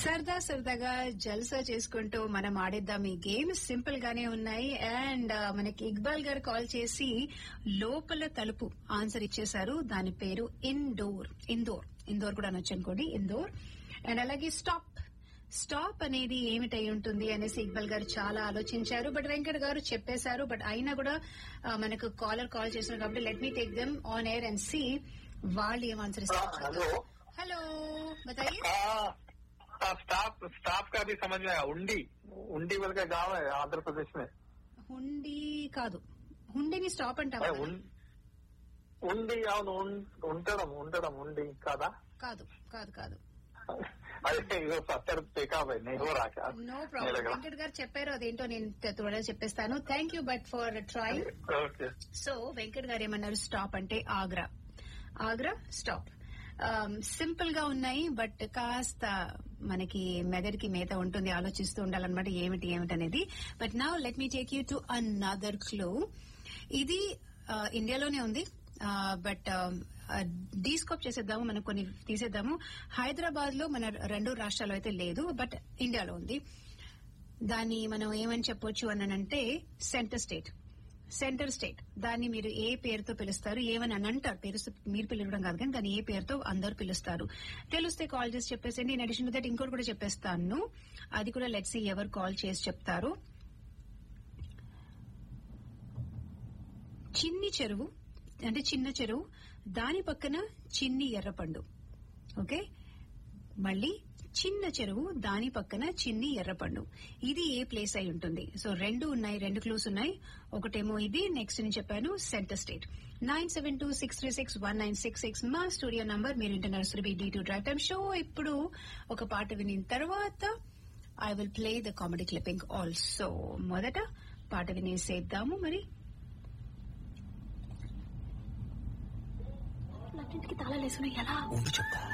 సరదా సరదాగా జల్సా చేసుకుంటూ మనం ఆడేద్దాం ఈ గేమ్స్ సింపుల్ గానే ఉన్నాయి అండ్ మనకి ఇక్బాల్ గారు కాల్ చేసి లోపల తలుపు ఆన్సర్ ఇచ్చేశారు దాని పేరు ఇండోర్ ఇందోర్ ఇందోర్ కూడా అనొచ్చు అనుకోండి ఇందోర్ అండ్ అలాగే స్టాప్ స్టాప్ అనేది ఏమిటై ఉంటుంది అనేసి ఇక్బాల్ గారు చాలా ఆలోచించారు బట్ వెంకట్ గారు చెప్పేశారు బట్ అయినా కూడా ఆ, మనకు కాలర్ కాల్ చేశారు కాబట్టి let me take them on air and see వాళ్ళు ఏం ఆన్సర్ हाँ, ఇస్తారు हेलो హలో बताइए हाँ, हाँ, स्टाफ स्टाफ का भी समझ में आया उंडी उंडी बोल के गाँव है आंध्र प्रदेश में హుండీ కాదు హుండీని స్టాప్ అంటావా అదే ఉన్- ఉండి అవును ఉన్- ఉండడం ఉండడం ఉండి కాదా కాదు కాదు కాదు అదే ఇదో సత్తర్ పేకాబాయ్ నేను కూడా రాక నో ప్రాబ్లం వెంకట్ గారు చెప్పారు అదేంటో నేను త్వరగా చెప్పేస్తాను thank you but for try okay so Venkat garu ఏమన్నారు స్టాప్ అంటే ఆగ్రా ఆగ్రా స్టాప్ సింపుల్ గా ఉన్నాయి బట్ కాస్త మనకి మెదడుకి మేత ఉంటుంది ఆలోచిస్తూ ఉండాలన్నమాట ఏమిటి ఏమిటి అనేది బట్ నా let me take you to another clue ఇది ఆ, ఇండియాలోనే ఉంది బట్ డీస్కోప్ చేసేద్దాము మనం కొన్ని తీసేద్దాము హైదరాబాద్ లో మన రెండు రాష్ట్రాలు అయితే లేదు బట్ ఇండియాలో ఉంది దాన్ని మనం ఏమని చెప్పొచ్చు అనంటే సెంటర్ స్టేట్ సెంటర్ స్టేట్ దాన్ని మీరు ఏ పేరుతో పిలుస్తారు ఏమని అని అంటారు పేరు మీరు పిలవడం కాదు కానీ దాన్ని ఏ పేరుతో అందరు పిలుస్తారు తెలిస్తే కాల్ చేసి చెప్పేసండి ఇన్ అడిషన్ దట్ ఇంకోటి కూడా చెప్పేస్తాను అది కూడా లెట్స్ ఎవరు కాల్ చేసి చెప్తారు చిన్ని చెరువు అంటే చిన్న చెరువు దాని పక్కన చిన్ని ఎర్రపండు ఓకే మళ్ళీ చిన్న చెరువు దాని పక్కన చిన్ని ఎర్రపండు ఇది ఏ ప్లేస్ అయి ఉంటుంది సో రెండు ఉన్నాయి రెండు క్లూస్ ఉన్నాయి ఒకటేమో ఇది నెక్స్ట్ నేను చెప్పాను center state nine seven two six three six one nine six six మా స్టూడియో నంబర్ మీరు internal Surabhi D two drive time show ఇప్పుడు ఒక పాట వినిన తర్వాత I will play the comedy clipping also మొదట పాట వినేసేద్దాము మరి నాకింటికి తాళాలు వేసుకుని ఎలా ఉండి చెప్తా